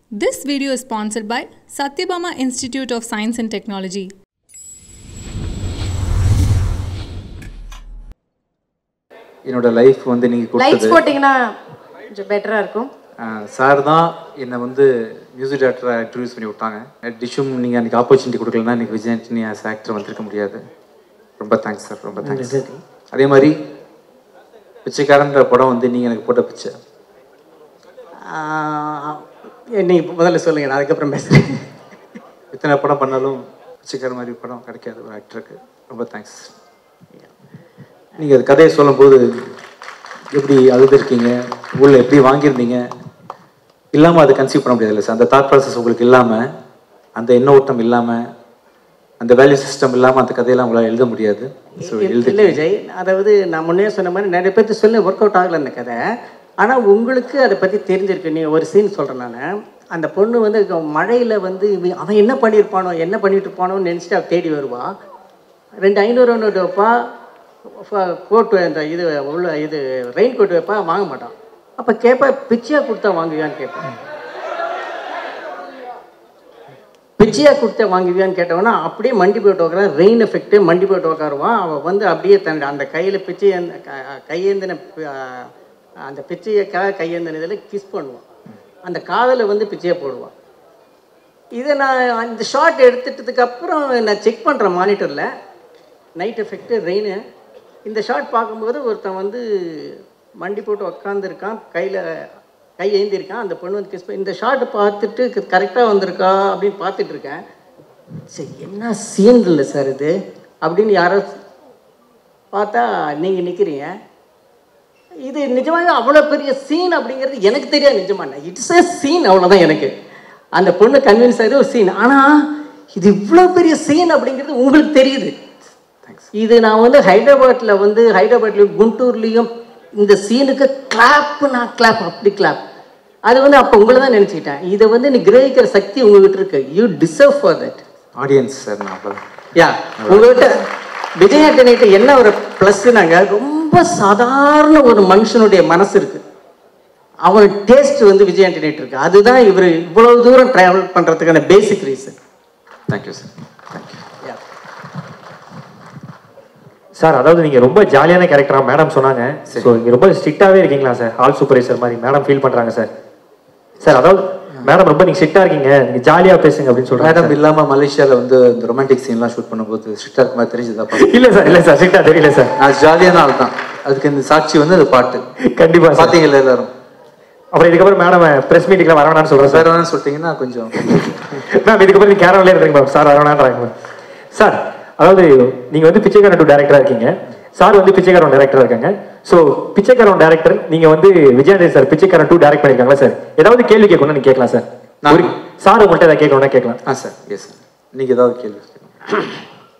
This video is sponsored by Satyabama Institute of Science and Technology. என்னோட life வந்து நீங்கள் lights கொடுத்தது போட்டிங்கன்னா கொஞ்சம் பெட்டராக இருக்கும் சார் தான் என்னை வந்து மியூசிக் டேரக்டராக இன்ட்ரடியூஸ் பண்ணி விட்டாங்க டிஷ்ஷும் நீங்கள் அன்றைக்கி ஆப்பர்ச்சுனிட்டி கொடுக்கலன்னா இன்றைக்கி விஜய் ஆண்டனி ஆஸ் ஆக்டர் வந்திருக்க முடியாது ரொம்ப தேங்க்ஸ் சார் ரொம்ப தேங்க்ஸ் அதே மாதிரி பிச்சைக்காரன்ற படம் வந்து நீங்கள் எனக்கு போட்ட பிச்சை நீங்கள் முதல்ல சொல்லுங்கள் நான் அதுக்கப்புறம் பேசுகிறேன் இத்தனை படம் பண்ணாலும் பிச்சைக்கார மாதிரி படம் கிடைக்காது ஒரு ஆக்டருக்கு ரொம்ப தேங்க்ஸ் நீங்கள் அது கதையை சொல்லும்போது எப்படி அழுதுருக்கீங்க உள்ள எப்படி வாங்கியிருந்தீங்க இல்லாமல் அதை கன்சீவ் பண்ண முடியாதுல்ல சார் அந்த தாட் ப்ராசஸ் உங்களுக்கு இல்லாமல் அந்த எண்ண ஓட்டம் இல்லாமல் அந்த வேல்யூ சிஸ்டம் இல்லாமல் அந்த கதையெல்லாம் உங்களால் எழுத முடியாது ஸோ எழுதி இல்லை விஜய் அதாவது நான் முன்னே சொன்ன மாதிரி நிறைய பேர்த்து சொல்லி ஒர்க் அவுட் ஆகலை அந்த கதை ஆனால் உங்களுக்கு அதை பற்றி தெரிஞ்சிருக்கு நீ ஒரு சீன் சொல்கிறேன் நான் அந்த பொண்ணு வந்து மழையில் வந்து இவன் அவன் என்ன பண்ணியிருப்பானோ என்ன பண்ணிட்டு இருப்பானோன்னு நினச்சிட்டு அவள் தேடி வருவா ரெண்டு ஐநூறு ஒன்று வைப்பா கோட்டு அந்த இது உள்ள இது ரெயின் கோட் வைப்பா வாங்க மாட்டான் அப்போ கேட்பா பிச்சையாக கொடுத்தா வாங்குவியான்னு கேட்பான் பிச்சையா கொடுத்தா வாங்குவியான்னு கேட்டவனா அப்படியே மண்டி போயிட்டு உட்காரான் ரெயின் எஃபெக்ட்டு மண்டி போயிட்டு உட்காருவான் அவள் வந்து அப்படியே தன் அந்த கையில் பிச்சை ஏந்த- க- கையேந்தின பி- ஆஹ் அந்த பிச்சையக்காக கையேந்தின இதில் கிஸ் பண்ணுவான் அந்த காதில் வந்து பிச்சையை போடுவான் இதை நான் அந்த ஷாட் எடுத்துட்டதுக்கு அப்புறம் நான் செக் பண்ணுறேன் மானிட்டரில் நைட் எஃபெக்ட்டு ரெயின் இந்த ஷாட் பார்க்கும்போது ஒருத்தன் வந்து மண்டி போட்டு உக்காந்துருக்கான் கையில் கை ஏந்திருக்கான் அந்த பொண்ணு வந்து கிஸ் இந்த ஷாட் பார்த்துட்டு கரெக்டாக வந்திருக்கா அப்படின்னு பார்த்துட்டு இருக்கேன் சரி என்ன சீன் இல்லை சார் இது அப்படின்னு யாரோ பார்த்தா நீங்கள் நிற்கிறீங்க இது நிஜமாவே அவ்வளோ பெரிய சீன் அப்படிங்கிறது எனக்கு தெரியாது நிஜமான இட்ஸ் a சீன் அவ்வளோதான் எனக்கு அந்த பொண்ணு கன்வின்ஸ் ஆகிது ஒரு சீன் ஆனால் இது இவ்வளோ பெரிய சீன் அப்படிங்கிறது உங்களுக்கு தெரியுது இது நான் வந்து ஹைதராபாத்தில் வந்து ஹைதராபாத்லேயும் குண்டூர்லேயும் இந்த சீனுக்கு கிளாப் நான் கிளாப் அப்படி கிளாப் அது வந்து அப்போ உங்களை தான் நினச்சிக்கிட்டேன் இதை வந்து நீ கிரகிக்கிற சக்தி உங்ககிட்ட இருக்கு you deserve for that audience sir நான் அவ்வளோ யா உங்ககிட்ட விஜய் ஆண்டனிட்ட என்ன ஒரு ப்ளஸ்னாங்க ரொம்ப சாதாரண ஒரு மனுஷனுடைய மனசு இருக்கு அவன் டேஸ்ட் வந்து விஜய் ஆண்டனிட்ட இருக்கு அதுதான் இவர் இவ்வளவு தூரம் டிராவல் பண்றதுக்கான basic reason thank you sir thank you sir அதாவது நீங்க ரொம்ப ஜாலியான கேரக்டரா மேடம் சொன்னாங்க ஸோ நீங்க ரொம்ப ஸ்ட்ரிக்டாவே இருக்கீங்களா சார் ஆல் சூப்பர்வைசர் மாதிரி மேடம் ஃபீல் பண்றாங்க சார் சார் அதாவது மேடம் ரொம்ப நீங்க ஸ்ட்ரிக்டா இருக்கீங்க நீங்க ஜாலியா பேசுங்க அப்படின்னு சொல்றாங்க மேடம் இல்லாமல் மலேசியாவில் வந்து இந்த ரொமான்டிக் சீன்லாம் ஷூட் பண்ணும்போது ஸ்ட்ரிக்டாக இருக்க மாதிரி தெரிஞ்சதா இல்ல சார் இல்ல சார் ஸ்ட்ரிக்டா தெரியல சார் நான் ஜாலியான ஆள் தான் அதுக்கு இந்த சாட்சி வந்து அது பாட்டு கண்டிப்பா சார் பார்த்தீங்கல்ல எல்லாரும் அப்புறம் இதுக்கப்புறம் மேடம் பிரஸ் மீட்டிங்ல வர வேணாம்னு சொல்றேன் சார் வேற வேணும்னு சொல்லிட்டீங்கன்னா கொஞ்சம் மேம் இதுக்கப்புறம் நீங்க கேரளாலே இருக்கீங்க மேம் சார் வர வேணான்றாங்க மேம் சார் அதாவது நீங்க வந்து பிச்சைக்காரன் டூ டேரக்டரா இருக்கீங்க சார் வந்து பிச்சைக்காரன் டேரக்டரா இருக்காங்க ஸோ பிச்சைக்காரன் டேரக்டர் நீங்க வந்து Vijayanand sir Pichaikkaran two direct பண்ணிருக்காங்களா சார் ஏதாவது கேள்வி கேட்கணும்னு நீங்க கேட்கலாம் சார் நான்- ஒரு சார் உங்கள்கிட்ட ஏதாவது கேட்கணும்னா கேட்கலாம் ஆ சார் எஸ் சார் நீங்கள் ஏதாவது கேள்வி கேட்கணும்.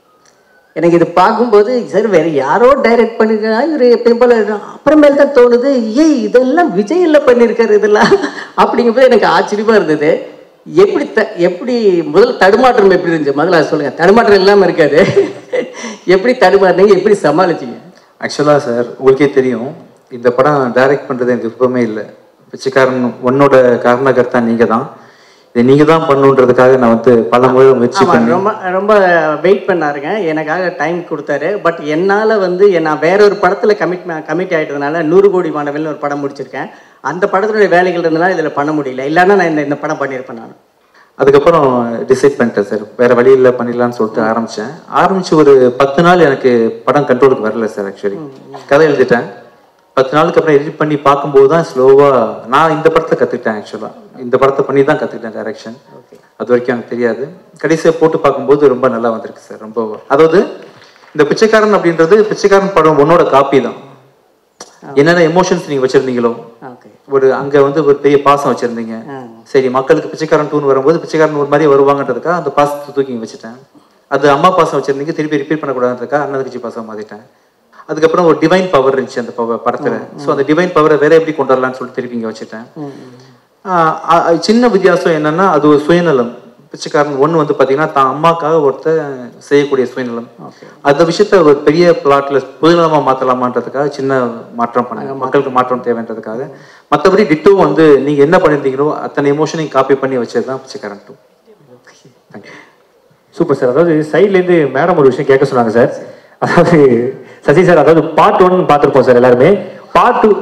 எனக்கு இது பார்க்கும்போது சரி வேற யாரோ டைரக்ட் பண்ணிருக்கா இவர் எப்பயும் போல அப்புறமேல் தான் தோணுது ஏய் இதெல்லாம் விஜயில் பண்ணியிருக்காரு இதெல்லாம் அப்படிங்கும்போது எனக்கு ஆச்சரியமா இருந்தது எப்படி த எப்படி முதல் தடுமாற்றம் எப்படி இருந்துச்சு முதல்ல அதை சொல்லுங்க தடுமாற்றம் இல்லாமல் இருக்காது எப்படி தடுமாறினீங்க எப்படி சமாளிச்சீங்க ஆக்சுவலாக சார் உங்களுக்கே தெரியும் இந்த படம் டைரக்ட் பண்ணுறது எனக்கு விருப்பமே இல்லை பிச்சைக்காரன் உன்னோட காரணகர்த்தா நீங்கள் தான் இதை நீங்கள் தான் பண்ணுன்றதுக்காக நான் வந்து பல முறை முயற்சி ஆமா பண்ணி ரொம்ப ரொம்ப வெயிட் பண்ணாருங்க எனக்காக டைம் கொடுத்தாரு பட் என்னால் வந்து நான் வேற ஒரு படத்தில் கமிட் கமிட் ஆகிட்டதுனால நூறு கோடி மாணவல்னு ஒரு படம் முடிச்சிருக்கேன் அந்த படத்தினுடைய வேலைகள் இருந்தனால இதில் பண்ண முடியல இல்லைன்னா நான் இந்த இந்த படம் பண்ணியிருப்பேன் நான் அதுக்கப்புறம் டிசைட் பண்ணிட்டேன் சார் வேற வழியில் பண்ணிடலாம்னு சொல்லிட்டு ஆரம்பித்தேன் ஆரம்பிச்சு ஒரு பத்து நாள் எனக்கு படம் கண்ட்ரோலுக்கு வரல சார் ஆக்சுவலி கதை எழுதிட்டேன் பத்து நாளுக்கு அப்புறம் எடிட் பண்ணி பார்க்கும்போது தான் ஸ்லோவாக நான் இந்த படத்தை கற்றுக்கிட்டேன் ஆக்சுவலாக இந்த படத்தை பண்ணி தான் கற்றுக்கிட்டேன் டைரக்ஷன் அது வரைக்கும் எனக்கு தெரியாது கடைசியாக போட்டு பார்க்கும்போது ரொம்ப நல்லா வந்திருக்கு சார் ரொம்ப அதாவது இந்த பிச்சைக்காரன் அப்படின்றது பிச்சைக்காரன் படம் உன்னோட காப்பி தான் என்னென்ன எமோஷன்ஸ் நீங்கள் வச்சுருந்தீங்களோ ஓகே ஒரு அங்க வந்து ஒரு பெரிய பாசம் வச்சிருந்தீங்க சரி மக்களுக்கு பிச்சைக்காரன் டூன் வரும்போது பிச்சைக்காரன் ஒரு மாதிரி வருவாங்கன்றதுக்காக அந்த பாசத்தை தூக்கி இங்க வச்சுட்டேன் அது அம்மா பாசம் வச்சிருந்தீங்க திருப்பி ரிப்பீட் பண்ணக்கூடாதுன்றதுக்காக அண்ணன் தங்கச்சி பாசம் மாத்திட்டேன் அதுக்கப்புறம் ஒரு டிவைன் பவர் இருந்துச்சு அந்த பவர் படத்துல ஸோ அந்த டிவைன் பவரை வேற எப்படி கொண்டு வரலாம்னு சொல்லிட்டு திருப்பி இங்க வச்சுட்டேன் ஆஹ் ஆஹ் சின்ன வித்தியாசம் என்னன்னா அது ஒரு சுயநலம் பிச்சைக்காரன் ஒன்று வந்து பார்த்தீங்கன்னா தான் அம்மாக்காக ஒருத்தர் செய்யக்கூடிய சுயநலம் அந்த விஷயத்த ஒரு பெரிய பிளாட்ல புதுநலமாக மாற்றலாமான்றதுக்காக சின்ன மாற்றம் பண்ணாங்க மக்களுக்கு மாற்றம் தேவைன்றதுக்காக மற்றபடி டிட்டோ வந்து நீங்கள் என்ன பண்ணியிருந்தீங்களோ அத்தனை எமோஷனையும் காப்பி பண்ணி வச்சது தான் பிச்சைக்காரன் டூ தேங்க்யூ சூப்பர் சார் அதாவது சைட்லேருந்து மேடம் ஒரு விஷயம் கேட்க சொன்னாங்க சார் அதாவது சசி சார் அதாவது பார்ட் ஒன் பார்த்துருப்போம் சார் எல்லாருமே பார்ட் டூ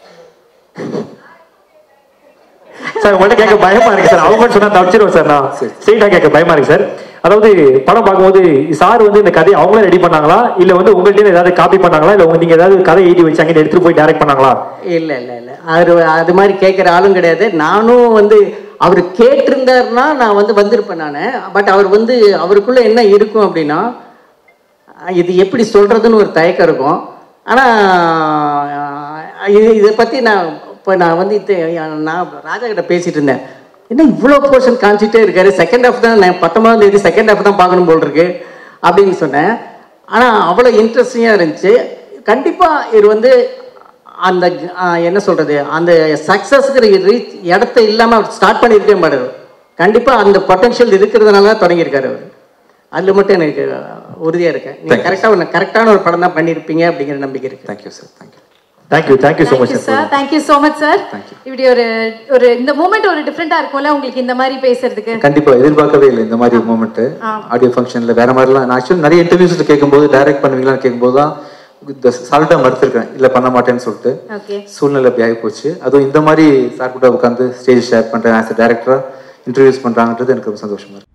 சார் உங்கள்ட்ட கேட்க பயமா இருக்கு சார் அவங்க சொன்னா தப்பிச்சிருவோம் சார் நான் ஸ்ட்ரெயிட்டா கேட்க பயமா இருக்கு சார் அதாவது படம் பார்க்கும்போது சார் வந்து இந்த கதையை அவங்களே ரெடி பண்ணாங்களா இல்ல வந்து உங்கள்ட்ட ஏதாவது காப்பி பண்ணாங்களா இல்ல உங்க நீங்க ஏதாவது கதை எழுதி வச்சு அங்கே எடுத்துட்டு போய் டைரக்ட் பண்ணாங்களா இல்லை இல்லை இல்லை அது அது மாதிரி கேட்குற ஆளும் கிடையாது நானும் வந்து அவர் கேட்டிருந்தாருன்னா நான் வந்து வந்திருப்பேன் நான் பட் அவர் வந்து அவருக்குள்ள என்ன இருக்கும் அப்படின்னா இது எப்படி சொல்கிறதுன்னு ஒரு தயக்கம் இருக்கும் ஆனால் இது இதை பற்றி நான் இப்போ நான் வந்து இது நான் ராஜா கிட்ட பேசிட்டு இருந்தேன் என்ன இவ்வளோ போர்ஷன் காமிச்சிட்டே இருக்காரு செகண்ட் ஹாஃப் தான் நான் பத்தொன்பதாம் தேதி செகண்ட் ஹாஃப் தான் பார்க்கணும் போல் இருக்கு அப்படின்னு சொன்னேன் ஆனால் அவ்வளோ இன்ட்ரெஸ்டிங்காக இருந்துச்சு கண்டிப்பாக இது வந்து அந்த ஆஹ், என்ன சொல்கிறது அந்த சக்ஸஸ்ங்கிற ரீச் இடத்த இல்லாமல் அவர் ஸ்டார்ட் பண்ணியிருக்கவே மாட்டார் கண்டிப்பாக அந்த பொட்டன்ஷியல் இருக்கிறதுனால தான் தொடங்கியிருக்காரு அவர் அதில் மட்டும் எனக்கு உறுதியாக இருக்கேன் நீங்கள் கரெக்டாக கரெக்டான ஒரு படம் தான் பண்ணியிருப்பீங்க அப்படிங்கிற நம்பிக்கை இருக்குது thank you sir thank you thank you thank you so much thank you sir sir thank you so much sir Thank you. இப்படி ஒரு ஒரு இந்த மூமெண்ட் ஒரு டிஃப்ரெண்டா இருக்கும்ல உங்களுக்கு இந்த மாதிரி பேசுறதுக்கு கண்டிப்பா எதிர்பார்க்கவே இல்லை இந்த மாதிரி மூமெண்ட் ஆடியோ ஃபங்க்ஷன்ல வேற மாதிரிலாம் நான் ஆக்சுவலி நிறைய இன்டர்வியூஸ் கேட்கும்போது டைரக்ட் பண்ணுவீங்களான்னு கேட்கும்போது தான் இந்த சால்ட்டா மறுத்திருக்கேன் இல்ல பண்ண மாட்டேன்னு சொல்லிட்டு ஓகே சூழ்நிலை அப்படி ஆகி போச்சு அதுவும் இந்த மாதிரி சார் கூட உட்காந்து ஸ்டேஜ் ஷேர் பண்றேன் ஆஸ் அ டேரக்டரா இன்டர்வியூஸ் பண்றாங்கன்றது எனக்கு ரொம்ப சந்தோஷமா இருக்கு